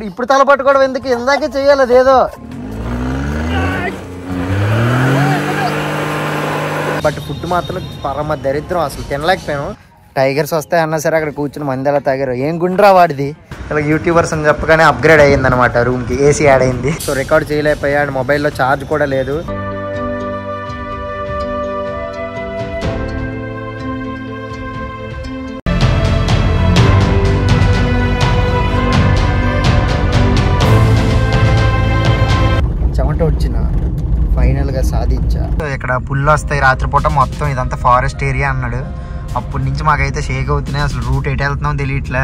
ఇప్పుడు తల పట్టుకోవడం ఎందుకు ఇందాకే చెయ్యాలి అదేదో బట్ ఫుడ్ మాత్రం పరమ దరిద్రం అసలు తినలేకపోయాను టైగర్స్ వస్తాయి అన్నా సరే అక్కడ కూర్చుని మంది ఎలా తాగారు ఏం గుండ్రా వాడిది ఇలా యూట్యూబర్స్ అని చెప్పగానే అప్గ్రేడ్ అయ్యింది అనమాట రూమ్కి ఏసీ యాడ్ అయింది సో రికార్డ్ చేయలేకపోయాడు మొబైల్లో ఛార్జ్ కూడా లేదు చెమట వచ్చిన ఫైనల్ గా సాధించా ఇక్కడ పుల్లు వస్తాయి రాత్రిపూట మొత్తం ఇదంతా ఫారెస్ట్ ఏరియా అన్నాడు అప్పటి నుంచి మాకైతే షేక్ అవుతున్నాయి అసలు రూట్ ఎటు వెళ్తున్నాం తెలియట్లే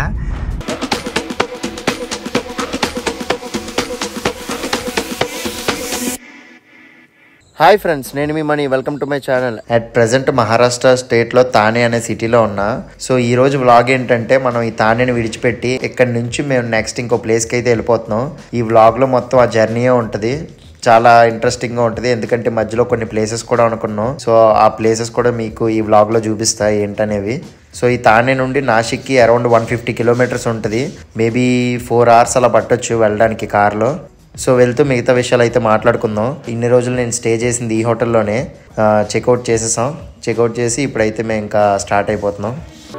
హాయ్ ఫ్రెండ్స్ నేను మీ Mani welcome to my channel at present Maharashtra state లో తానే అనే సిటీలో ఉన్నా సో ఈ రోజు వ్లాగ్ ఏంటంటే మనం ఈ తానేని విడిచిపెట్టి ఇక్కడ నుంచి మేము నెక్స్ట్ ఇంకో ప్లేస్ కి అయితే వెళ్ళిపోతున్నాం ఈ వ్లాగ్ లో మొత్తం ఆ జర్నీయే ఉంటది చాలా ఇంట్రెస్టింగ్ గా ఉంటుంది ఎందుకంటే మధ్యలో కొన్ని ప్లేసెస్ కూడా అనుకున్నాం సో ఆ ప్లేసెస్ కూడా మీకు ఈ వ్లాగ్ లో చూపిస్తా ఏంటనేవి సో ఈ తానే నుండి నాసిక్కి అరౌండ్ వన్ ఫిఫ్టీ కిలోమీటర్స్ ఉంటుంది మేబీ ఫోర్ అవర్స్ అలా పట్టొచ్చు వెళ్ళడానికి కార్లో సో వెళ్తూ మిగతా విషయాలు అయితే మాట్లాడుకుందాం ఇన్ని రోజులు నేను స్టే చేసింది ఈ హోటల్లోనే చెక్అవుట్ చేసేసాం చెక్అవుట్ చేసి ఇప్పుడైతే మేము ఇంకా స్టార్ట్ అయిపోతున్నాం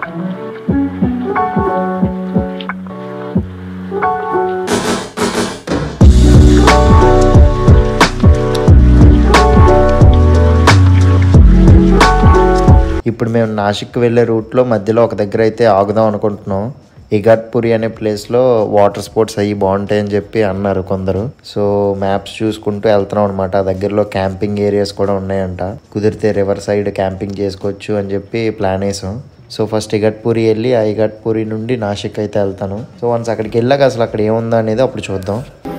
ఇప్పుడు మేము నాసిక్ వెళ్ళే రూట్లో మధ్యలో ఒక దగ్గర అయితే ఆగుదాం అనుకుంటున్నాం ఇగట్పురి అనే ప్లేస్లో వాటర్ స్పోర్ట్స్ అయ్యి బాగుంటాయని చెప్పి అన్నారు కొందరు సో మ్యాప్స్ చూసుకుంటూ వెళ్తున్నాం అనమాట ఆ దగ్గరలో క్యాంపింగ్ ఏరియాస్ కూడా ఉన్నాయంట కుదిరితే రివర్ సైడ్ క్యాంపింగ్ చేసుకోవచ్చు అని చెప్పి ప్లాన్ వేసాం సో ఫస్ట్ ఇగట్పూరి వెళ్ళి ఆ ఇగట్పూరి నుండి నాసిక్ అయితే వెళ్తాను సో వన్స్ అక్కడికి వెళ్ళాక అసలు అక్కడ ఏముందో అనేది అప్పుడు చూద్దాం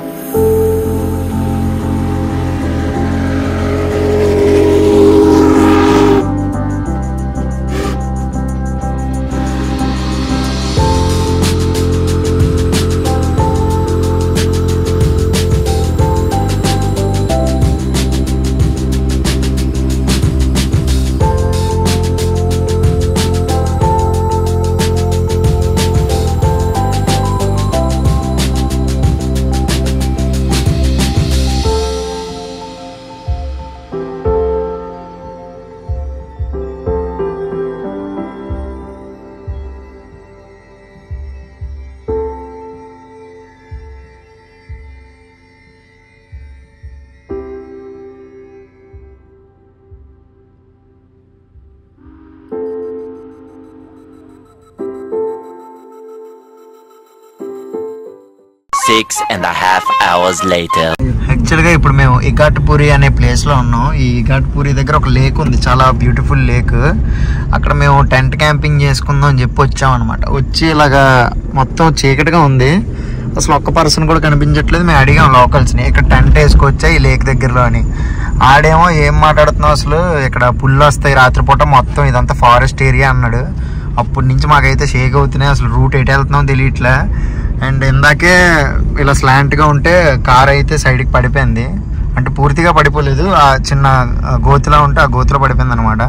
Six and a half hours later. యాక్చువల్గా ఇప్పుడు మేము ఇఘాట్పూరి అనే ప్లేస్లో ఉన్నాం ఈ ఇఘాట్పూరి దగ్గర ఒక లేక్ ఉంది చాలా బ్యూటిఫుల్ లేక్ అక్కడ మేము టెంట్ క్యాంపింగ్ చేసుకుందాం అని చెప్పి వచ్చాం అనమాట వచ్చి ఇలాగా మొత్తం చీకటిగా ఉంది అసలు ఒక్క పర్సన్ కూడా కనిపించట్లేదు మేము అడిగాం లోకల్స్ని ఇక్కడ టెంట్ వేసుకోవచ్చా ఈ లేక్ దగ్గరలో అని ఆడేమో ఏం మాట్లాడుతున్నావు అసలు ఇక్కడ పుల్లు వస్తాయి రాత్రిపూట మొత్తం ఇదంతా ఫారెస్ట్ ఏరియా అన్నాడు అప్పటి నుంచి మాకైతే షేక్ అవుతున్నాయి అసలు రూట్ ఎటు వెళ్తున్నాం తెలియట్లే అండ్ ఇందాకే ఇలా స్లాంట్గా ఉంటే కార్ అయితే సైడ్కి పడిపోయింది అంటే పూర్తిగా పడిపోలేదు ఆ చిన్న ఆ, గోతిలో ఉంటే ఆ గోతిలో పడిపోయింది అనమాట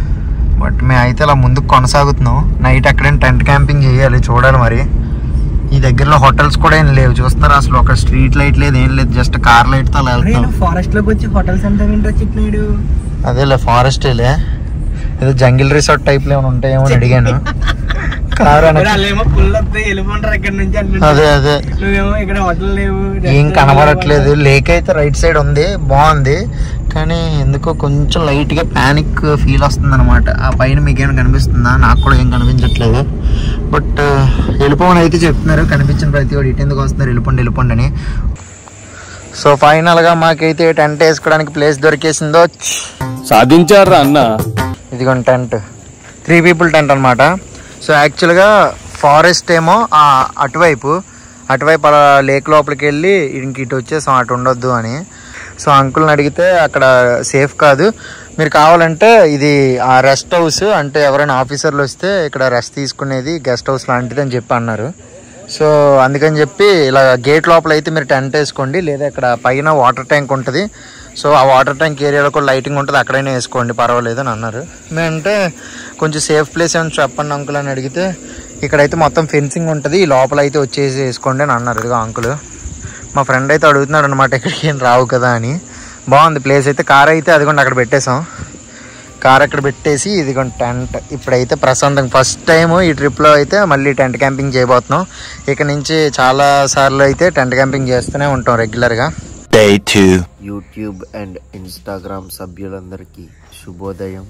బట్ మేము అయితే అలా ముందుకు కొనసాగుతున్నాం నైట్ అక్కడేం టెంట్ క్యాంపింగ్ చేయాలి చూడాలి మరి ఈ దగ్గరలో హోటల్స్ కూడా ఏం లేవు చూస్తారా అసలు ఒక స్ట్రీట్ లైట్ లేదు ఏం లేదు జస్ట్ కార్ లైట్తో అలా వెళ్తాం ఫారెస్ట్ లోకి వచ్చి హోటల్స్ అంతా వింటూ చెప్పినాడు అదేలే ఫారెస్టేలే ఏదో జంగిల్ రిసార్ట్ టైప్లో ఏమైనా ఉంటాయేమో అని అడిగాను కార్ అని వాళ్ళేమో పుల్ వస్తాయి వెళ్ళిపోంటారు ఇక్కడ నుంచి అంటుంటే అదే అదే నువ్వేమో ఇక్కడ హోటల్ లేవు ఏం కనబడట్లేదు లేక్ అయితే రైట్ సైడ్ ఉంది బాగుంది కానీ ఎందుకో కొంచెం లైట్ గా పానిక్ ఫీల్ వస్తుంది అనమాట ఆ పైన మీకేమైనా కనిపిస్తుందా నాకు కూడా ఏం కనిపించట్లేదు బట్ వెళ్ళిపోమని అయితే చెప్తున్నారు కనిపించిన ప్రతి వాడు ఇటు ఎందుకు వస్తున్నారు వెళ్ళిపోండి వెళ్ళిపోండి అని సో ఫైనల్ గా మాకైతే టెంట్ వేసుకోవడానికి ప్లేస్ దొరికేసిందో సాధించారా అన్న ఇదిగోండి టెంట్ త్రీ పీపుల్ టెంట్ అనమాట సో యాక్చువల్గా ఫారెస్ట్ ఏమో ఆ అటువైపు అటువైపు అలా లేక్ లోపలికి వెళ్ళి ఇంక ఇటు వచ్చేసాం అటు ఉండొద్దు అని సో అంకుల్ని అడిగితే అక్కడ సేఫ్ కాదు మీరు కావాలంటే ఇది ఆ రెస్ట్ హౌస్ అంటే ఎవరైనా ఆఫీసర్లు వస్తే ఇక్కడ రెస్ట్ తీసుకునేది గెస్ట్ హౌస్ లాంటిది అని చెప్పి అన్నారు సో అందుకని చెప్పి ఇలా గేట్ లోపల అయితే మీరు టెంట్ వేసుకోండి లేదా ఇక్కడ పైన వాటర్ ట్యాంక్ ఉంటుంది సో ఆ వాటర్ ట్యాంక్ ఏరియాలో కూడా లైటింగ్ ఉంటుంది అక్కడైనా వేసుకోండి పర్వాలేదు అని అన్నారు మేమంటే కొంచెం సేఫ్ ప్లేస్ ఏమైనా చెప్పండి అంకుల్ అని అడిగితే ఇక్కడైతే మొత్తం ఫెన్సింగ్ ఉంటుంది ఈ లోపల అయితే వచ్చేసి వేసుకోండి అని అన్నారు ఇదిగో అంకుల్ మా ఫ్రెండ్ అయితే అడుగుతున్నాడు అనమాట ఇక్కడికి ఏం రావు కదా అని బాగుంది ప్లేస్ అయితే కార్ అయితే అదిగోండి అక్కడ పెట్టేసాం కార్ అక్కడ పెట్టేసి ఇదిగోండి టెంట్ ఇప్పుడైతే ప్రశాంతంగా ఫస్ట్ టైం ఈ ట్రిప్లో అయితే మళ్ళీ టెంట్ క్యాంపింగ్ చేయబోతున్నాం ఇక నుంచి చాలా సార్లు అయితే టెంట్ క్యాంపింగ్ చేస్తూనే ఉంటాం రెగ్యులర్గా Day 2. యూట్యూబ్ అండ్ ఇన్స్టాగ్రామ్ సభ్యులందరికీ శుభోదయం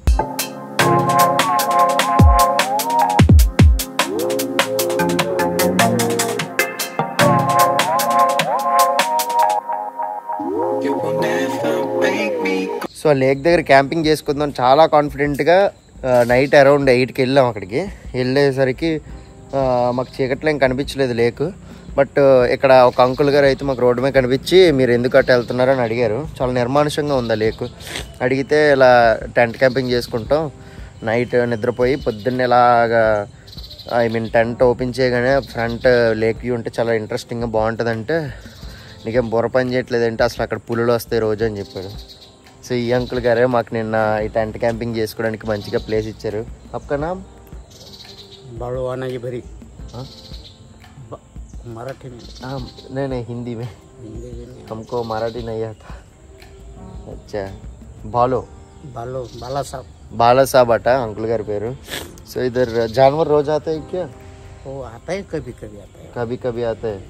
సో లేక్ దగ్గర క్యాంపింగ్ చేసుకుందాం చాలా కాన్ఫిడెంట్గా నైట్ అరౌండ్ ఎయిట్కి వెళ్ళాం అక్కడికి వెళ్ళేసరికి ఆ, మాకు చీకట్లో ఏం కనిపించలేదు లేక్ బట్ ఇక్కడ ఒక అంకుల్ గారు అయితే మాకు రోడ్డు మీద కనిపించి మీరు ఎందుకు అట్ట వెళ్తున్నారు అని అడిగారు చాలా నిర్మానుషంగా ఉంది ఆ లేక్ అడిగితే ఇలా టెంట్ క్యాంపింగ్ చేసుకుంటాం నైట్ నిద్రపోయి పొద్దున్న ఇలాగా ఐ మీన్ టెంట్ ఓపెన్ చేయగానే ఫ్రంట్ లేక్ వ్యూ ఉంటే చాలా ఇంట్రెస్టింగ్గా బాగుంటుందంటే నీకేం బుర్ర పని చేయట్లేదంటే అసలు అక్కడ పులులు వస్తాయి రోజు అని చెప్పాడు సో ఈ అంకుల్ గారే మాకు నిన్న ఈ టెంట్ క్యాంపింగ్ చేసుకోవడానికి మంచిగా ప్లేస్ ఇచ్చారు అప్పక నామ్ बाड़वाना जी भरी हाँ? ब- मराठी में हाँ, नहीं नहीं हिंदी में हिंदी में नहीं हमको मराठी नहीं आता अच्छा బాలో बालो बाला साहब బాలా సాబ్ అట అంకుల్ గారి పేరు సో ఇద్దరు జానవర్ రోజు ఆతా है क्या वो आता है कभी कभी आता है कभी कभी आते हैं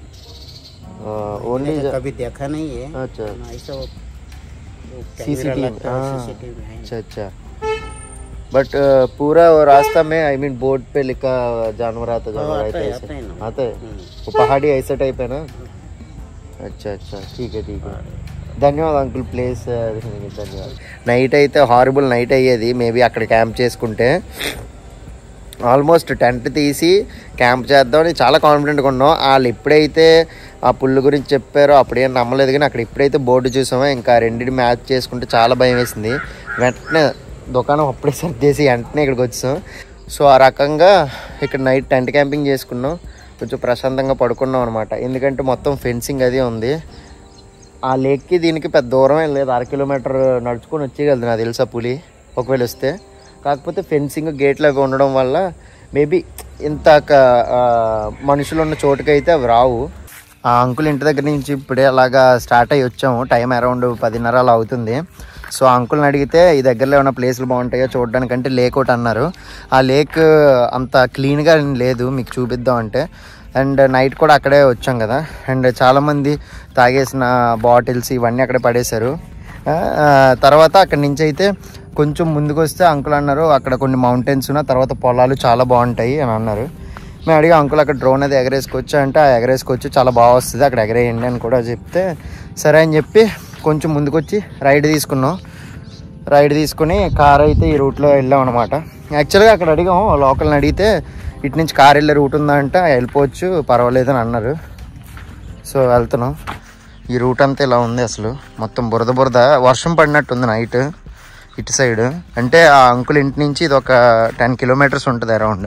ओनली मैंने कभी देखा नहीं है अच्छा ऐसा वो वो कैमरा सीसीटीवी लगता है, हाँ CCTV में है अच्छा अच्छा बट पूरा वो रास्ता में आई मीन बोर्ड पे लिखा जानवर आता जानवर आता आता है, ऐसे आता है ना। आते हैं हम्म। वो पहाड़ी ऐसा टाइप है ना अच्छा अच्छा ठीक है ठीक है ధన్యవాదాలు అంకుల్ ప్లేస్ ధన్యవాదాలు నైట్ అయితే హారబుల్ నైట్ అయ్యేది మేబీ అక్కడ క్యాంప్ చేసుకుంటే ఆల్మోస్ట్ టెంట్ తీసి క్యాంప్ చేద్దామని చాలా కాన్ఫిడెంట్గా ఉన్నాం వాళ్ళు ఎప్పుడైతే ఆ పుల్లు గురించి చెప్పారో అప్పుడేం నమ్మలేదు కానీ అక్కడ ఎప్పుడైతే బోర్డు చూసామో ఇంకా రెండింటి మ్యాచ్ చేసుకుంటే చాలా భయం వేసింది వెంటనే దుకాణం అప్పుడే సర్దేసి వెంటనే ఇక్కడికి వచ్చాం సో ఆ రకంగా ఇక్కడ నైట్ టెంట్ క్యాంపింగ్ చేసుకున్నాం కొంచెం ప్రశాంతంగా పడుకున్నాం అనమాట ఎందుకంటే మొత్తం ఫెన్సింగ్ అది ఉంది ఆ లేక్కి దీనికి పెద్ద దూరం ఏం లేదు అర కిలోమీటర్ నడుచుకొని వచ్చేయగలదు నాకు తెలుసా పులి ఒకవేళ వస్తే కాకపోతే ఫెన్సింగ్ గేట్లు అవి ఉండడం వల్ల మేబీ ఇంత క- ఆ, మనుషులు ఉన్న చోటుకైతే అవి రావు ఆ అంకుల్ ఇంటి దగ్గర నుంచి ఇప్పుడే అలాగా స్టార్ట్ అయ్యి వచ్చాము టైం అరౌండ్ పదిన్నర అలా అవుతుంది సో ఆ అంకుల్ని అడిగితే ఈ దగ్గరలో ఏమైనా ప్లేసులు బాగుంటాయో చూడడానికంటే లేక్ ఒకటి అన్నారు ఆ లేక్ అంత క్లీన్గా లేదు మీకు చూపిద్దాం అంటే అండ్ నైట్ కూడా అక్కడే వచ్చాం కదా అండ్ చాలామంది తాగేసిన బాటిల్స్ ఇవన్నీ అక్కడే పడేశారు ఆ, ఆ, తర్వాత అక్కడి నుంచి అయితే కొంచెం ముందుకు వస్తే అంకుల్ అన్నారు అక్కడ కొన్ని మౌంటైన్స్ ఉన్న తర్వాత పొలాలు చాలా బాగుంటాయి అని అన్నారు మేము అడిగి అంకుల్ అక్కడ డ్రోన్ అది ఎగరేసుకోవచ్చు అంటే ఆ ఎగరేసుకోవచ్చు చాలా బాగా వస్తుంది అక్కడ ఎగరేయండి అని కూడా చెప్తే సరే అని చెప్పి కొంచెం ముందుకు వచ్చి రైడ్ తీసుకున్నాం రైడ్ తీసుకుని కార్ అయితే ఈ రూట్లో వెళ్ళాం అనమాట యాక్చువల్గా అక్కడ అడిగాం లోకల్ని అడిగితే ఇటు నుంచి కార్ వెళ్ళే రూట్ ఉందా అంటే వెళ్ళిపోవచ్చు పర్వాలేదు అని అన్నారు సో వెళ్తున్నాం ఈ రూట్ అంతా ఇలా ఉంది అసలు మొత్తం బురద బురద వర్షం పడినట్టుంది నైట్ ఇటు సైడ్ అంటే ఆ అంకుల్ ఇంటి నుంచి ఇది ఒక టెన్ కిలోమీటర్స్ ఉంటుంది అరౌండ్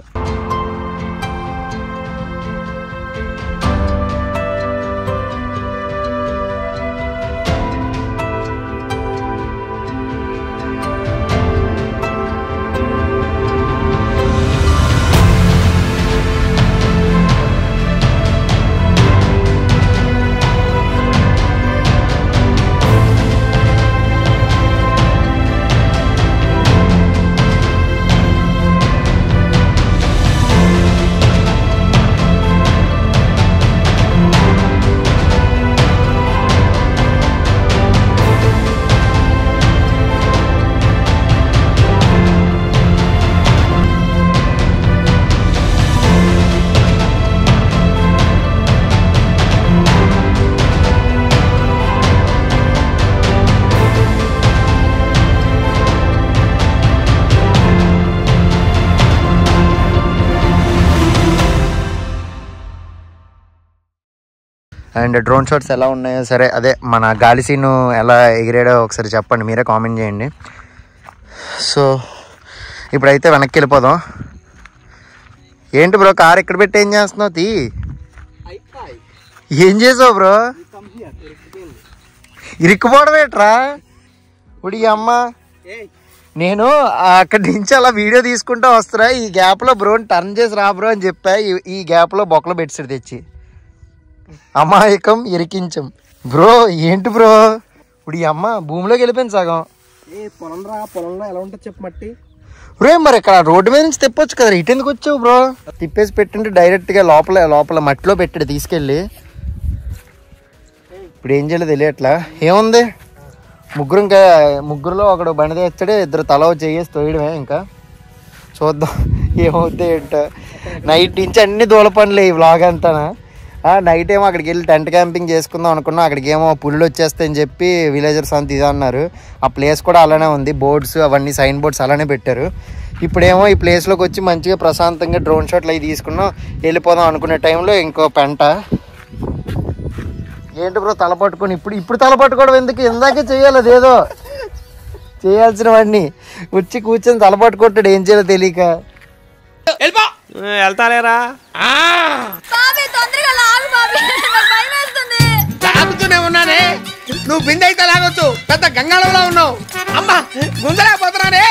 అండ్ డ్రోన్ షాట్స్ ఎలా ఉన్నాయో సరే అదే మన గాలి సీను ఎలా ఎగిరాడో ఒకసారి చెప్పండి మీరే కామెంట్ చేయండి సో ఇప్పుడైతే వెనక్కి వెళ్ళిపోదాం ఏంటి బ్రో కార్ ఇక్కడ పెట్టి ఏం చేస్తున్నావు తీ ఏం చేసావు బ్రో ఇరుక్కుపోవడం ఏట్రా ఇప్పుడు ఈ అమ్మ నేను అక్కడి నుంచి అలా వీడియో తీసుకుంటా వస్తున్నా ఈ గ్యాప్లో బ్రోని టర్న్ చేసి రా బ్రో అని చెప్పా ఈ- ఈ గ్యాప్లో బొక్కలో బెడ్షీట్ తెచ్చి అమాయకం ఇరికించం బ్రో ఏంటి బ్రో ఇప్పుడు ఈ అమ్మ భూమిలోకి వెళ్ళిపోయింది సగం ఏ పొలం రా పొలంలో ఎలా ఉంటుంది చెప్పు మట్టి బ్రో మరి ఇక్కడ రోడ్డు మీద నుంచి తిప్పొచ్చు కదా ఇటు ఎందుకు వచ్చావు బ్రో తిప్పేసి పెట్టింటే డైరెక్ట్గా లోపల లోపల మట్టిలో పెట్టాడు తీసుకెళ్ళి ఇప్పుడు ఏం చేయలేదు తెలియట్లా ఏముంది ముగ్గురు ఇంకా ముగ్గురులో ఒకడు బండి తెచ్చాడు ఇద్దరు తల చేసి తోయడమే ఇంకా చూద్దాం ఏమవుద్ది ఏంటో నైట్ నుంచి అన్ని దూల పనులే ఈ వ్లాగ్ అంతానా నైట్ ఏమో అక్కడికి వెళ్ళి టెంట్ క్యాంపింగ్ చేసుకుందాం అనుకున్నాం అక్కడికి ఏమో పుల్లు వచ్చేస్తాయని చెప్పి విలేజర్స్ అంత ఇది అన్నారు ఆ ప్లేస్ కూడా అలానే ఉంది బోర్డ్స్ అవన్నీ సైన్ బోర్డ్స్ అలానే పెట్టారు ఇప్పుడేమో ఈ ప్లేస్లోకి వచ్చి మంచిగా ప్రశాంతంగా డ్రోన్ షాట్లు అవి తీసుకున్నాం వెళ్ళిపోదాం అనుకునే టైంలో ఇంకో పెంట ఏంటి బ్రో తల పట్టుకొని ఇప్పుడు ఇప్పుడు తల పట్టుకోవడం ఎందుకు ఇందాకే చేయాలి అదేదో చేయాల్సినవన్నీ వచ్చి కూర్చొని తల పట్టుకుంటాడు ఏం చేయాలో తెలియక వెళ్తాలేరా బాబీ తొందరగా లాగు బాబీ నాకు భయం వేస్తుంది తాగుతూనే ఉన్నానే నువ్వు బిందె అయితే లాగొచ్చు పెద్ద గంగాళంలో ఉన్నావు అమ్మా గుంజలేకపోతున్నానే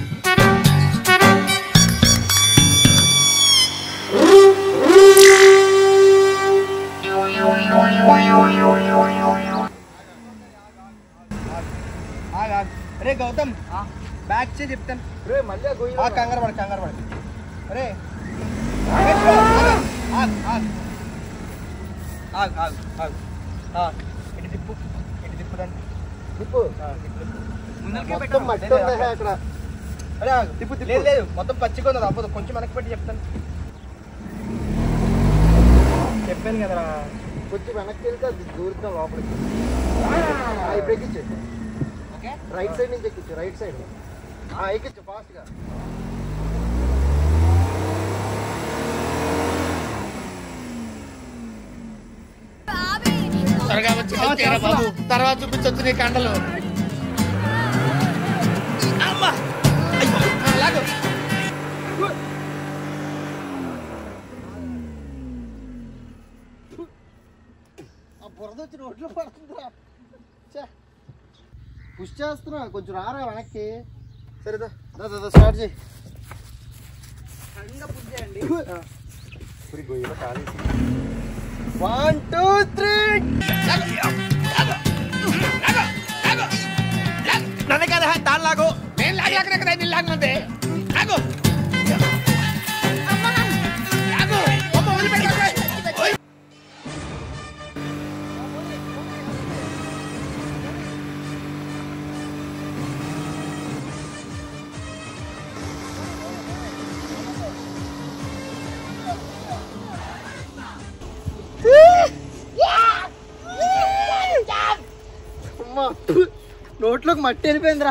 అరే గౌతమ్ బ్యాక్ చే చెప్తాను ఆ, కంగారు పడ కంగారు పడ అరే ఆగు, ఆగు, ఆగు. ఆగు, ఆగు, ఆగు. ఆ, ఇటు తిప్పు ఇటు తిప్పు దాన్ని తిప్పు ఆ, తిప్పు, తిప్పు. ముందరికే పెట్టు. లేదు, లేదు, అక్కడ అరే ఆగు. తిప్పు తిప్పు లేదు లేదు మొత్తం పచ్చిగా ఉంది అవ్వదు కొంచెం వెనక్కి పెట్టి చెప్తాను చెప్పాను కదరా కొంచెం వెనక్కి వెళ్తే అది దూరుతాం లోపలికి ఆ, ఇప్పుడు ఎక్కించు ఓకే రైట్ సైడ్ నుంచి ఎక్కించు రైట్ సైడ్ ఎక్కించు ఫాస్ట్గా బాబీ త్వరగా వచ్చి help చేయరా బాబు తర్వాత చూపించొచ్చు నీ కండలు అమ్మా అయ్యో, ఆ, లాగు ఆ బురద వచ్చి రోడ్లో పడుతుందిరా ఛే. పుష్ చేస్తున్నా కొంచెం రారా వెనక్కి సరేదా దా, దా, దా, స్టార్ట్ చేయి వన్ టూ త్రీ నన్ను కదా తాను లాగు నేను లాగలేకనే కదా నేను లాగమంటే లాగు లాగు అమ్మ వదిలిపెట్టాలి ఓయ్. అమ్మా నోట్లోకి మట్టి వెళ్ళిపోయిందిరా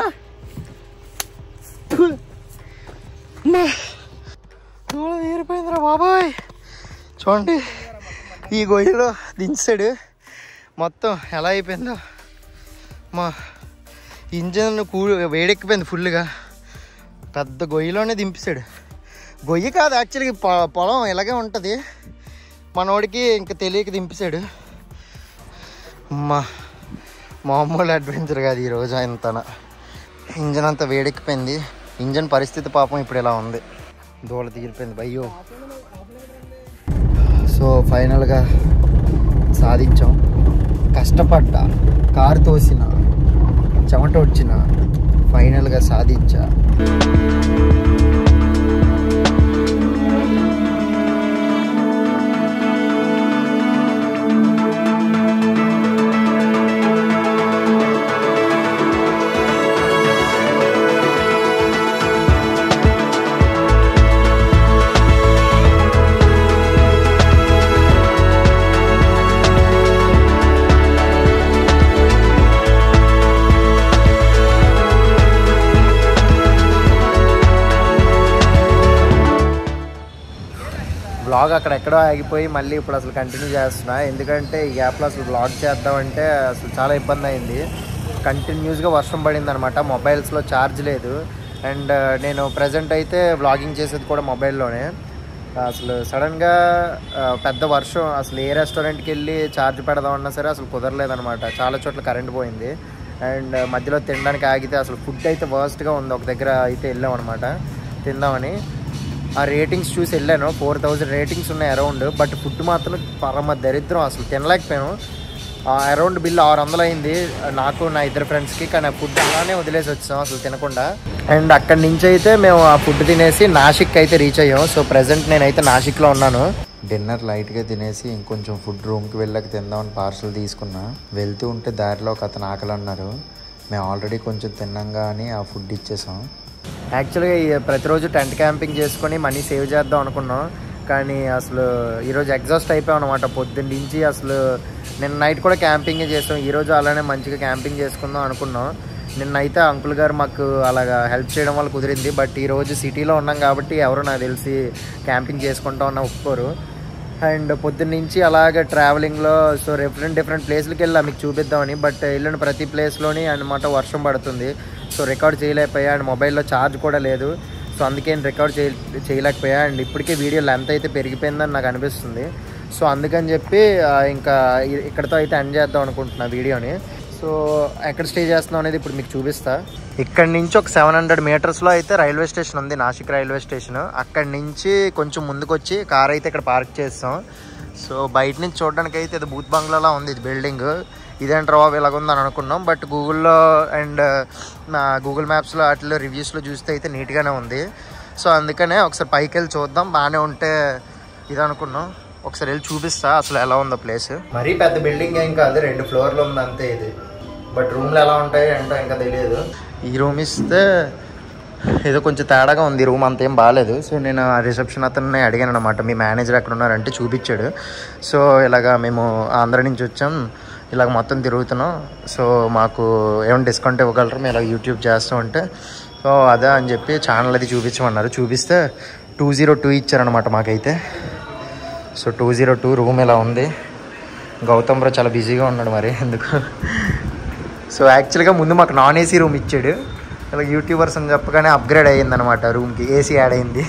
దూడ తీరిపోయిందిరా బాబాయ్ చూడండి ఈ గొయ్యలో దించాడు మొత్తం ఎలా అయిపోయిందో మా ఇంజన్ కూ వేడెక్కిపోయింది ఫుల్గా పెద్ద గొయ్యిలోనే దింపేశాడు గొయ్యి కాదు యాక్చువల్గా పొ- పొలం ఇలాగే ఉంటుంది మనోడికి ఇంకా తెలియక దింపేశాడు అమ్మా మామూలు అడ్వెంచర్ కాదు ఈరోజు ఇంతన ఇంజన్ అంతా వేడెక్కిపోయింది ఇంజన్ పరిస్థితి పాపం ఇప్పుడు ఇలా ఉంది దూల తీరిపోయింది భయ్యో సో ఫైనల్గా సాధించాం కష్టపడ్డా కారు తోసిన చెమట వచ్చిన ఫైనల్గా సాధించా బ్లాగ్ అక్కడ ఎక్కడో ఆగిపోయి మళ్ళీ ఇప్పుడు అసలు కంటిన్యూ చేస్తున్నా ఎందుకంటే ఈ గ్యాప్లో అసలు బ్లాగ్ చేద్దామంటే అసలు చాలా ఇబ్బంది అయింది కంటిన్యూస్గా వర్షం పడింది అనమాట మొబైల్స్లో ఛార్జ్ లేదు అండ్ నేను ప్రజెంట్ అయితే బ్లాగింగ్ చేసేది కూడా మొబైల్లోనే అసలు సడన్గా పెద్ద వర్షం అసలు ఏ రెస్టారెంట్కి వెళ్ళి ఛార్జ్ పెడదామన్నా సరే అసలు కుదరలేదనమాట చాలా చోట్ల కరెంట్ పోయింది అండ్ మధ్యలో తినడానికి ఆగితే అసలు ఫుడ్ అయితే వర్స్ట్గా ఉంది ఒక దగ్గర అయితే వెళ్ళాం అనమాట తిందామని ఆ రేటింగ్స్ చూసి వెళ్ళాను ఫోర్ థౌజండ్ రేటింగ్స్ ఉన్నాయి అరౌండ్ బట్ ఫుడ్ మాత్రం పరమ దరిద్రం అసలు తినలేకపోయాను అరౌండ్ బిల్ ఆరు వందలు అయింది నాకు నా ఇద్దరు ఫ్రెండ్స్కి కానీ ఆ ఫుడ్ అలానే వదిలేసి వచ్చాం అసలు తినకుండా అండ్ అక్కడి నుంచి అయితే మేము ఆ ఫుడ్ తినేసి నాసిక్ అయితే రీచ్ అయ్యాం సో ప్రజెంట్ నేనైతే నాసిక్లో ఉన్నాను డిన్నర్ లైట్గా తినేసి ఇంకొంచెం ఫుడ్ రూమ్కి వెళ్ళాక తిందామని పార్సల్ తీసుకున్నా వెళ్తూ ఉంటే దారిలో ఒక అతను ఆకలి అన్నారు మేము ఆల్రెడీ కొంచెం తిన్నాగా అని ఆ ఫుడ్ ఇచ్చేసాం యాక్చువల్గా ఈ ప్రతిరోజు టెంట్ క్యాంపింగ్ చేసుకొని మనీ సేవ్ చేద్దాం అనుకున్నాం కానీ అసలు ఈరోజు ఎగ్జాస్ట్ అయిపోయాం అనమాట పొద్దున్న నుంచి అసలు నిన్న నైట్ కూడా క్యాంపింగే చేసాం ఈరోజు అలానే మంచిగా క్యాంపింగ్ చేసుకుందాం అనుకున్నాం నిన్నైతే అంకుల్ గారు మాకు అలాగా హెల్ప్ చేయడం వల్ల కుదిరింది బట్ ఈరోజు సిటీలో ఉన్నాం కాబట్టి ఎవరు నాకు తెలిసి క్యాంపింగ్ చేసుకుంటాం అన్న ఒప్పుకోరు అండ్ పొద్దున్న నుంచి అలాగే ట్రావెలింగ్లో సో డిఫరెంట్ డిఫరెంట్ ప్లేస్లకి వెళ్ళా మీకు చూపిద్దామని బట్ వెళ్ళిన ప్రతి ప్లేస్లోని అనమాట వర్షం పడుతుంది సో రికార్డ్ చేయలేకపోయా అండ్ మొబైల్లో ఛార్జ్ కూడా లేదు సో అందుకే నేను రికార్డ్ చేయ చేయలేకపోయా అండ్ ఇప్పటికే వీడియో లెంత్ అయితే పెరిగిపోయిందని నాకు అనిపిస్తుంది సో అందుకని చెప్పి ఆ, ఇంకా ఇ- ఇక్కడితో అయితే ఎండ్ చేద్దాం అనుకుంటున్నా వీడియోని సో ఎక్కడ స్టే చేస్తున్నాం అనేది ఇప్పుడు మీకు చూపిస్తా ఇక్కడి నుంచి ఒక సెవెన్ హండ్రెడ్ మీటర్స్లో అయితే రైల్వే స్టేషన్ ఉంది నాసిక్ రైల్వే స్టేషన్ అక్కడి నుంచి కొంచెం ముందుకు వచ్చి కార్ అయితే ఇక్కడ పార్క్ చేస్తాం సో బయట నుంచి చూడడానికి అయితే ఇది బూత్ బంగ్లాలా ఉంది ఇది బిల్డింగ్ ఇదేంటి రావు ఇలాగ ఉందని అనుకున్నాం బట్ గూగుల్లో అండ్ నా గూగుల్ మ్యాప్స్లో వాటిలో రివ్యూస్లో చూస్తే అయితే నీట్గానే ఉంది సో అందుకనే ఒకసారి పైకి వెళ్ళి చూద్దాం బాగానే ఉంటే ఇది అనుకున్నాం ఒకసారి వెళ్ళి చూపిస్తా అసలు ఎలా ఉందో ప్లేస్ మరీ పెద్ద బిల్డింగ్ ఏం కాదు రెండు ఫ్లోర్లు ఉంది అంతే ఇది బట్ రూమ్లు ఎలా ఉంటాయి ఏంటో ఇంకా తెలియదు ఈ రూమ్ ఇస్తే ఏదో కొంచెం తేడాగా ఉంది రూమ్ అంత ఏం బాగాలేదు సో నేను ఆ రిసెప్షన్ అతన్ని అడిగాను అనమాట మీ మేనేజర్ ఎక్కడ ఉన్నారంటే చూపించాడు సో ఇలాగా మేము ఆంధ్ర నుంచి వచ్చాం ఇలాగ మొత్తం తిరుగుతున్నాం సో మాకు ఏమైనా డిస్కౌంట్ ఇవ్వగలరు మీరు యూట్యూబ్ చేస్తూ ఉంటే సో అదే అని చెప్పి ఛానల్ అది చూపించమన్నారు చూపిస్తే టూ జీరో టూ ఇచ్చారనమాట మాకైతే so two zero two room ఇలా ఉంది గౌతమ్ బ్రో చాలా బిజీగా ఉన్నాడు మరి ఎందుకు సో యాక్చువల్గా ముందు మాకు నాన్ ఏసీ రూమ్ ఇచ్చాడు ఇలా యూట్యూబర్స్ అని చెప్పగానే అప్గ్రేడ్ అయ్యిందనమాట రూమ్కి ఏసీ యాడ్ అయింది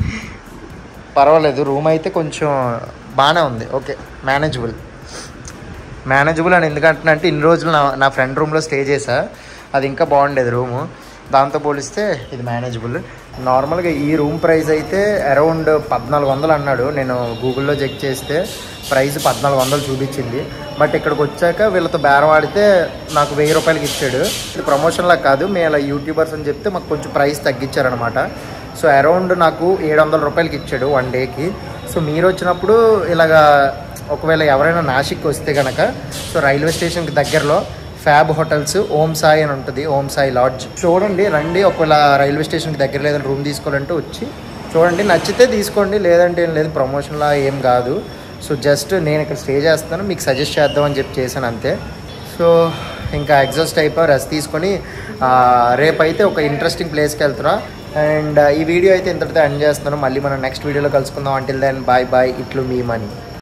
పర్వాలేదు రూమ్ అయితే కొంచెం బాగానే ఉంది ఓకే మేనేజబుల్ మేనేజబుల్ అని ఎందుకంటున్నా అంటే ఇన్ని రోజులు నా నా ఫ్రెండ్ రూమ్లో స్టే చేసా అది ఇంకా బాగుండేది రూము దాంతో పోలిస్తే ఇది మేనేజబుల్ నార్మల్గా ఈ రూమ్ ప్రైస్ అయితే అరౌండ్ పద్నాలుగు వందలు అన్నాడు నేను గూగుల్లో చెక్ చేస్తే ప్రైస్ పద్నాలుగు వందలు చూపించింది బట్ ఇక్కడికి వచ్చాక వీళ్ళతో బేరం ఆడితే నాకు వెయ్యి రూపాయలకి ఇచ్చాడు ఇది ప్రమోషన్లా కాదు మేము ఇలా యూట్యూబర్స్ అని చెప్తే మాకు కొంచెం ప్రైస్ తగ్గించారనమాట సో అరౌండ్ నాకు ఏడు వందల రూపాయలకి ఇచ్చాడు వన్ డేకి సో మీరు వచ్చినప్పుడు ఇలాగా ఒకవేళ ఎవరైనా నాసిక్ వస్తే కనుక సో రైల్వే స్టేషన్కి దగ్గరలో ఫ్యాబ్ హోటల్స్ ఓం సాయి అని ఉంటుంది ఓం సాయి లాడ్జ్ చూడండి రండి ఒకవేళ రైల్వే స్టేషన్కి దగ్గర లేదని రూమ్ తీసుకోవాలంటే వచ్చి చూడండి నచ్చితే తీసుకోండి లేదంటే ఏం లేదు ప్రమోషన్లా ఏం కాదు సో జస్ట్ నేను ఇక్కడ స్టే చేస్తాను మీకు సజెస్ట్ చేద్దామని చెప్పి చేశాను అంతే సో ఇంకా ఎగ్జాస్ట్ అయిపోయి రెస్ట్ తీసుకొని ఆ, రేపైతే ఒక ఇంట్రెస్టింగ్ ప్లేస్కి వెళ్తున్నా అండ్ ఈ వీడియో అయితే ఇంతటితో ఎండ్ చేస్తున్నాను మళ్ళీ మనం నెక్స్ట్ వీడియోలో కలుసుకుందాం అంటిల్ దెన్ బాయ్ బాయ్ ఇట్లు మీ మనీ